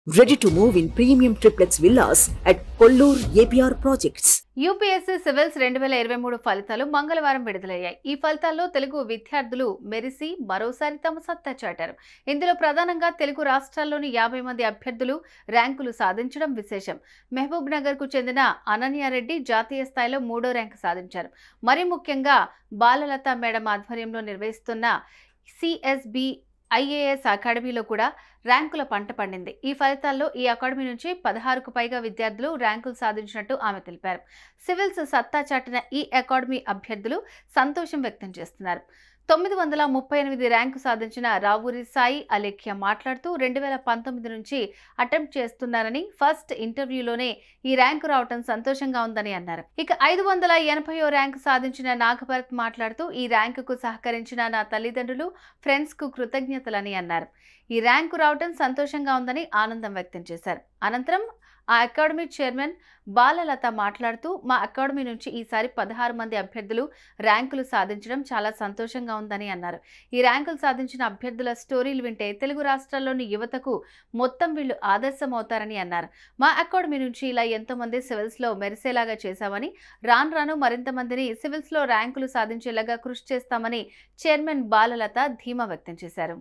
Ready to move in premium triplex villas at Kollur APR Projects. UPSC civils రెండు వేల ఇరవై మూడు ఫలితాలు మంగళవారం విడుదలయ్యాయి ఈ ఫలితాల్లో తెలుగు విద్యార్థులు మెరిసి మరోసారి తమ సత్తా చాటారు ఇందులో ప్రధానంగా తెలుగు రాష్ట్రాల్లోని యాభై మంది అభ్యర్థులు ర్యాంకులు సాధించడం విశేషం మహబూబ్ నగర్ కు చెందిన అనన్యారెడ్డి జాతీయ స్థాయిలో మూడో ర్యాంకు సాధించారు మరి ముఖ్యంగా బాలలత మేడం ఆధ్వర్యంలో నిర్వహిస్తున్న సిఎస్బి ఐఏఎస్ అకాడమీలో కూడా ర్యాంకుల పంట పండింది ఈ ఫలితాల్లో ఈ అకాడమీ నుంచి పదహారుకు పైగా విద్యార్థులు ర్యాంకులు సాధించినట్టు ఆమె తెలిపారు సివిల్స్ సత్తా చాటిన ఈ అకాడమీ అభ్యర్థులు సంతోషం వ్యక్తం చేస్తున్నారు తొమ్మిది వందల ముప్పై ఎనిమిది ర్యాంకు సాధించిన రావూరి సాయి అలేఖ్య మాట్లాడుతూ రెండు వేల పంతొమ్మిది నుంచి అటెంప్ట్ చేస్తున్నారని ఫస్ట్ ఇంటర్వ్యూలోనే ఈ ర్యాంకు రావటం సంతోషంగా ఉందని అన్నారు ఇక ఐదు వందల ఎనభైయో ర్యాంకు సాధించిన నాగభరత్ మాట్లాడుతూ ఈ ర్యాంకుకు సహకరించిన నా తల్లిదండ్రులు ఫ్రెండ్స్కు కృతజ్ఞతలని అన్నారు ఈ ర్యాంకు రావటం సంతోషంగా ఉందని ఆనందం వ్యక్తం చేశారు అనంతరం ఆ అకాడమీ చైర్మన్ బాలలత మాట్లాడుతూ మా అకాడమీ నుంచి ఈసారి పదహారు మంది అభ్యర్థులు ర్యాంకులు సాధించడం చాలా సంతోషంగా ఉందని అన్నారు ఈ ర్యాంకులు సాధించిన అభ్యర్థుల స్టోరీలు వింటే తెలుగు రాష్ట్రాల్లోని యువతకు మొత్తం వీళ్ళు ఆదర్శం అవుతారని అన్నారు మా అకాడమీ నుంచి ఇలా ఎంతో మంది సివిల్స్లో మెరిసేలాగా చేశామని రాను రాను మరింత మందిని సివిల్స్లో ర్యాంకులు సాధించేలాగా కృషి చేస్తామని చైర్మన్ బాలలత ధీమా వ్యక్తం చేశారు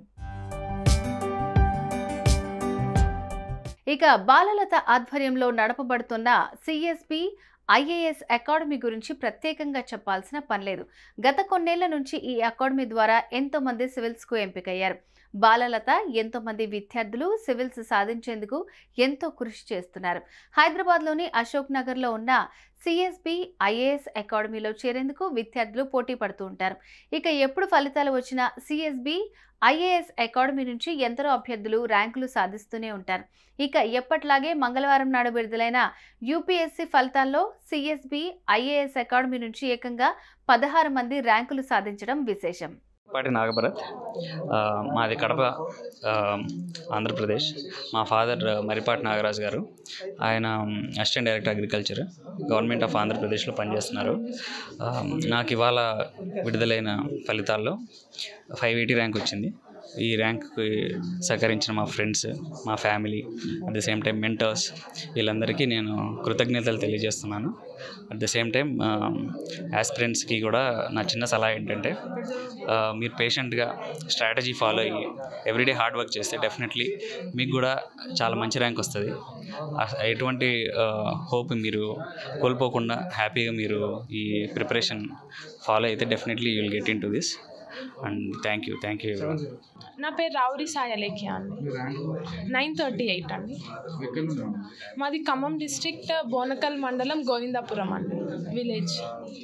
ఇక బాలలత ఆధ్వర్యంలో నడపబడుతున్న సిఎస్పి ఐఏఎస్ అకాడమీ గురించి ప్రత్యేకంగా చెప్పాల్సిన పనిలేదు గత కొన్నేళ్ల నుంచి ఈ అకాడమీ ద్వారా ఎంతో మంది సివిల్స్కు ఎంపికయ్యారు బాలలత ఎంతో మంది విద్యార్థులు సివిల్స్ సాధించేందుకు ఎంతో కృషి చేస్తున్నారు హైదరాబాద్లోని అశోక్ నగర్లో ఉన్న సిఎస్బి ఐఏఎస్ అకాడమీలో చేరేందుకు విద్యార్థులు పోటీ పడుతూ ఉంటారు ఇక ఎప్పుడు ఫలితాలు వచ్చినా సిఎస్బి ఐఏఎస్ అకాడమీ నుంచి ఎందరో అభ్యర్థులు ర్యాంకులు సాధిస్తూనే ఉంటారు ఇక ఎప్పట్లాగే మంగళవారం నాడు విడుదలైన యూపీఎస్సీ ఫలితాల్లో సిఎస్బి ఐఏఎస్ అకాడమీ నుంచి ఏకంగా పదహారు మంది ర్యాంకులు సాధించడం విశేషం పాటి నాగభరత్ ఆ, మాది కడప ఆ, ఆంధ్రప్రదేశ్ మా ఫాదర్ మరిపాటి నాగరాజు గారు ఆయన assistant director agriculture government of ఆంధ్రప్రదేశ్లో పనిచేస్తున్నారు ఆ, నాకు ఇవాళ విడుదలైన ఫలితాల్లో ఫైవ్ ఎయిటీ ర్యాంక్ వచ్చింది ఈ ర్యాంక్కి సహకరించిన మా ఫ్రెండ్స్ మా family at the same time mentors వీళ్ళందరికీ నేను కృతజ్ఞతలు తెలియజేస్తున్నాను అట్ ద సేమ్ టైం యాస్పిరెంట్స్కి కూడా నా చిన్న సలహా ఏంటంటే ఆ, మీరు పేషెంట్గా స్ట్రాటజీ ఫాలో అయ్యి ఎవ్రీడే హార్డ్ వర్క్ చేస్తే డెఫినెట్లీ మీకు కూడా చాలా మంచి ర్యాంక్ వస్తుంది ఆ- ఎటువంటి హోప్ మీరు కోల్పోకుండా హ్యాపీగా మీరు ఈ ప్రిపరేషన్ ఫాలో అయితే definitely you will get in to this and thank you thank you నా పేరు రావురి సాయి అలేఖ్య అండి నైన్ థర్టీ ఎయిట్ అండి మాది ఖమ్మం డిస్ట్రిక్ట్ బోనకల్ మండలం గోవిందాపురం అండి విలేజ్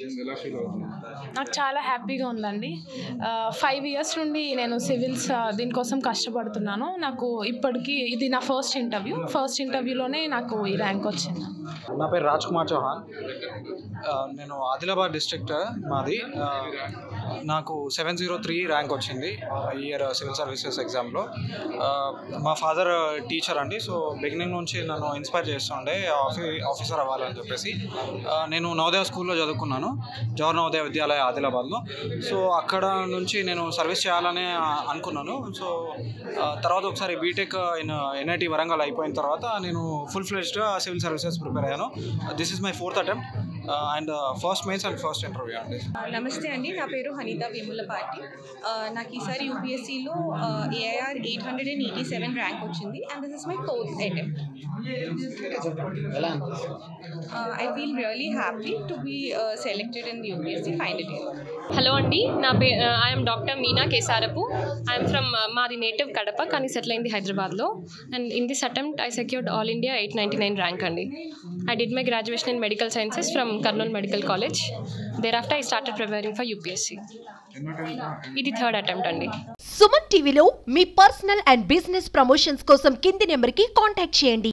నాకు చాలా హ్యాపీగా ఉందండి ఫైవ్ ఇయర్స్ నుండి నేను సివిల్స్ దీనికోసం కష్టపడుతున్నాను నాకు ఇప్పటికి ఇది నా ఫస్ట్ ఇంటర్వ్యూ ఫస్ట్ ఇంటర్వ్యూలోనే నాకు ఈ ర్యాంక్ వచ్చింది నా పేరు రాజ్ కుమార్ చౌహాన్ ఆ, నేను ఆదిలాబాద్ డిస్ట్రిక్ట్ మాది ఆ, నాకు సెవెన్ జీరో త్రీ ర్యాంక్ వచ్చింది ఈ ఇయర్ సివిల్ సర్వీసెస్ ఎగ్జామ్లో ఆ, మా ఫాదర్ టీచర్ అండి సో బిగినింగ్ నుంచి నన్ను ఇన్స్పైర్ చేస్తుండే ఆఫీ ఆఫీసర్ అవ్వాలని చెప్పేసి ఆ, నేను నవోదయ స్కూల్లో చదువుకున్నాను జవహర్ నవోదయ విద్యాలయ ఆదిలాబాద్లో సో అక్కడ నుంచి నేను సర్వీస్ చేయాలని ఆ, అనుకున్నాను సో ఆ, తర్వాత ఒకసారి బీటెక్ ఇన్ ఎన్ఐటి వరంగల్ అయిపోయిన తర్వాత నేను ఫుల్ ఫ్లెజ్డ్గా సివిల్ సర్వీసెస్ ప్రిపేర్ అయ్యాను this is my fourth attempt and first mains and first interview అండి నమస్తే అండి నా పేరు హనిత వేములపాటి ఆ, నాకు ఈసారి యూపీఎస్సీలో AIR eight hundred and eighty seven rank వచ్చింది and this is my fourth attempt I feel really happy to be selected in UPSC final year hello అండి నా పే I'm doctor Meena Kesarapu I'm from మాది నేటివ్ కడప కానీ సెటిల్ అయింది హైదరాబాద్లో and in this attempt I secured all India eight ninety nine rank అండి I did my graduation in medical sciences from Kurnool medical college there after I started preparing for UPSC ఇది third attempt అండి సుమన్ టీవీలో మీ personal and business promotions కోసం కింది నెంబర్కి contact చేయండి